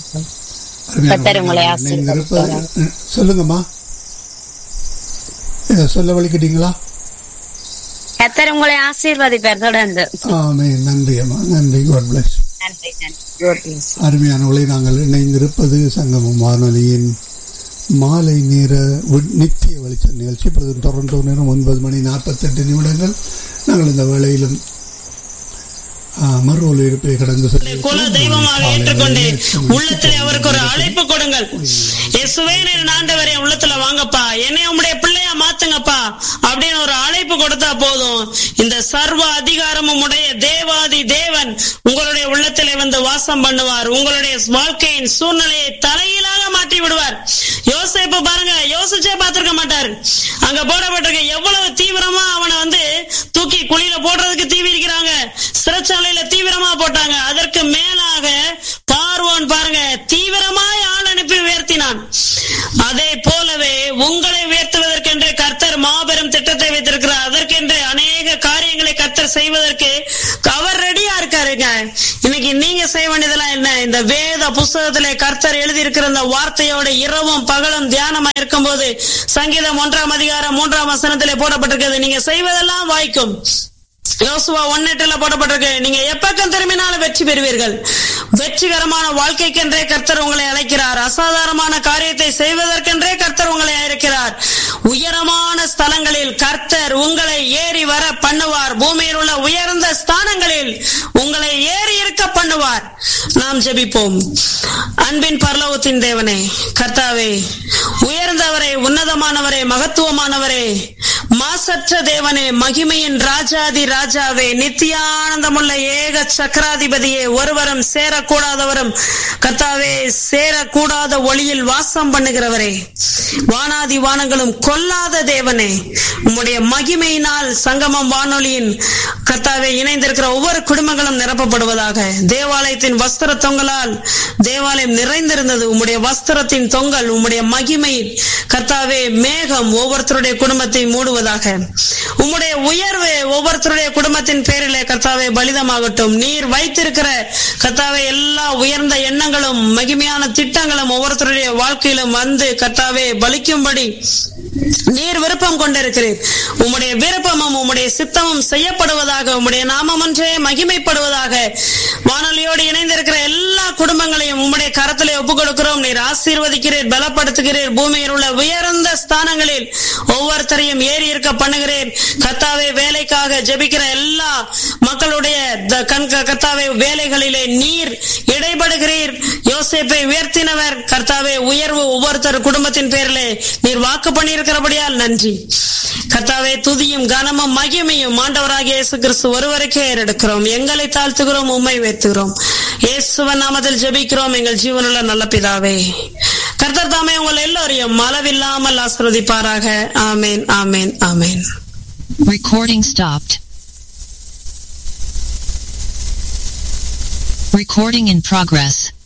அருமையான கர்த்தர் உங்களை நீங்கள் ஆசீர்வதிப்பாராக. இருப்பது- ம், சொல்லுங்கம்மா ஏ, சொல்ல வலிக்கிட்டீங்களா கத்தர் உங்களை ஆசீர்வதிப்பார் தொடர்ந்து ஆமே நன்றி அம்மா நன்றி காட் பிளஸ் நன்றி நன்றி God bless. அருமையானவளை நாங்கள் இணைந்திருப்பது சங்கமம் வானொலியின் மாலை நேர உட்- நித்திய வெளிச்ச நிகழ்ச்சி இப்பொழுது டொரண்டோ நேரம் ஒன்பது மணி நாற்பத்தெட்டு நிமிடங்கள் நாங்கள் இந்த வேளையிலும் ஆ, மறு ஒலிபரப்பை கடந்து செல்ல குல தெய்வமாக ஏற்றுக்கொண்டு உள்ளத்திலே அவருக்கு ஒரு அழைப்பு கொடுங்கள் இயேசுவே நீர் ஆண்டவரே என் உள்ளத்துல வாங்கப்பா என்னை உம்முடைய பிள்ளையா மாத்துங்கப்பா அப்படின்னு ஒரு அழைப்பு கொடுத்தா போதும் இந்த சர்வ அதிகாரமும் உடைய தேவாதி தேவன் உங்களுடைய உள்ளத்திலே வந்து வாசம் பண்ணுவார் உங்களுடைய வாழ்க்கையின் சூழ்நிலையை தலையிலாக மாற்றி விடுவார் யோசிப்பு பாருங்க யோசிச்சே பார்த்திருக்க மாட்டார் அங்க போடப்பட்டிருக்க எவ்வளவு தீவிரமா அவனை வந்து தூக்கி குழியில போடுறதுக்கு தீவி இருக்கிறாங்க சிறைச்சாலையில தீவிரமா போட்டாங்க அதற்கு மேலாக பார்வோன் பாருங்க தீவிரமாய் ஆள் அனுப்பி உயர்த்தினான் அதே போலவே உங்களை உயர்த்துவதற்கென்று கர்த்தர் மாபெரும் திட்டத்தை வைத்திருக்கிறார் அதற்கென்று அநேக காரியங்களை கர்த்தர் செய்வதற்கு அவர் ரெடியா இருக்காருங்க இன்னைக்கு நீங்க செய்ய வேண்டியதெல்லாம் என்ன இந்த வேத புஸ்தகத்திலே கர்த்தர் எழுதியிருக்கிற இந்த வார்த்தையோட இரவும் பகலும் தியானமா இருக்கும்போது சங்கீதம் ஒன்றாம் அதிகாரம் மூன்றாம் வசனத்திலே போடப்பட்டிருக்கிறது நீங்க செய்வதெல்லாம் வாய்க்கும் யோசுவா ஒன்னெட்டுல போடப்பட்டிருக்கு நீங்க எப்பக்கம் திரும்பினாலும் வெற்றி பெறுவீர்கள் வெற்றிகரமான வாழ்க்கைக்கென்றே கர்த்தர் உங்களை அழைக்கிறார் அசாதாரணமான காரியத்தை செய்வதற்கென்றே கர்த்தர் உங்களை அழைக்கிறார் உயரமான ஸ்தலங்களில் கர்த்தர் உங்களை ஏறி வர பண்ணுவார் பூமியில் உள்ள உயர்ந்த ஸ்தானங்களில் உங்களை ஏறி இருக்க பண்ணுவார் நாம் ஜெபிப்போம் அன்பின் பரலோகத்தின் தேவனே கர்த்தாவே உயர்ந்தவரே உன்னதமானவரே மகத்துவமானவரே மாசற்ற தேவனே மகிமையின் ராஜாதி ராஜாவே நித்தியானந்தமுள்ள ஏக சக்கராதிபதியே ஒருவரும் சேரக்கூடாதவரும் கர்த்தாவே சேரக்கூடாத ஒளியில் வாசம் பண்ணுகிறவரே வானாதி வானங்களும் கொல்லாத தேவனே உம்முடைய மகிமையினால் சங்கமம் வானொலியின் கர்த்தாவே இணைந்திருக்கிற ஒவ்வொரு குடும்பங்களும் நிரப்பப்படுவதாக தேவாலயத்தின் வஸ்திர தொங்கலால் தேவாலயம் நிறைந்திருந்தது உம்முடைய வஸ்திரத்தின் தொங்கல் உம்முடைய மகிமை கர்த்தாவே மேகம் ஒவ்வொருத்தருடைய குடும்பத்தை மூடுவதாக உம்முடைய உயர்வு ஒவ்வொருத்தருடைய குடும்பத்தின் பேரிலே கர்த்தாவே பலிதமாகட்டும் நீர் வைத்திருக்கிற கர்த்தாவே எல்லா உயர்ந்த எண்ணங்களும் மகிமையான திட்டங்களும் ஒவ்வொருத்தருடைய வாழ்க்கையிலும் வந்து கர்த்தாவே பலிக்கும்படி நீர் விருப்பம் கொண்டிருக்கிறீர் உம்முடைய விருப்பமும் உம்முடைய சித்தமும் செய்யப்படுவதாக உம்முடைய நாமம் ஒன்றே மகிமைப்படுவதாக வானொலியோடு இணைந்திருக்கிற எல்லா குடும்பங்களையும் உம்முடைய கரத்திலே ஒப்புக் கொடுக்கிறோம் நீர் ஆசீர்வதிக்கிறீர் பலப்படுத்துகிறீர் பூமியில் உள்ள உயர்ந்த ஸ்தானங்களில் ஒவ்வொருத்தரையும் ஏறி இருக்க பண்ணுகிறேன் கத்தாவே வேலைக்காக ஜெபிக்கிற எல்லா மக்களுடைய த- கண் கர்த்தாவே வேலைகளிலே நீர் இடைபடுகிறீர் யோசேப்பை உயர்த்தினவர் கர்த்தாவே உயர்வு ஒவ்வொருத்தர் குடும்பத்தின் பேரிலே நீர் வாக்கு பண்ணியிருக்கிறபடியால் நன்றி கர்த்தாவே துதியும் கனமும் மகிமையும் ஆண்டவராகிய இயேசு கிறிஸ்து ஒருவருக்கே ஏறெடுக்கிறோம் எங்களை தாழ்த்துகிறோம் உம்மை உயர்த்துகிறோம் இயேசுவன் நாமத்தில் ஜெபிக்கிறோம் எங்கள் ஜீவனுள்ள நல்ல பிதாவே கர்த்தர் தாமே உங்கள் எல்லோரையும் அளவில்லாமல் ஆசிர்வதிப்பாராக ஆமேன் ஆமேன் ஆமேன் Recording stopped. Recording in progress.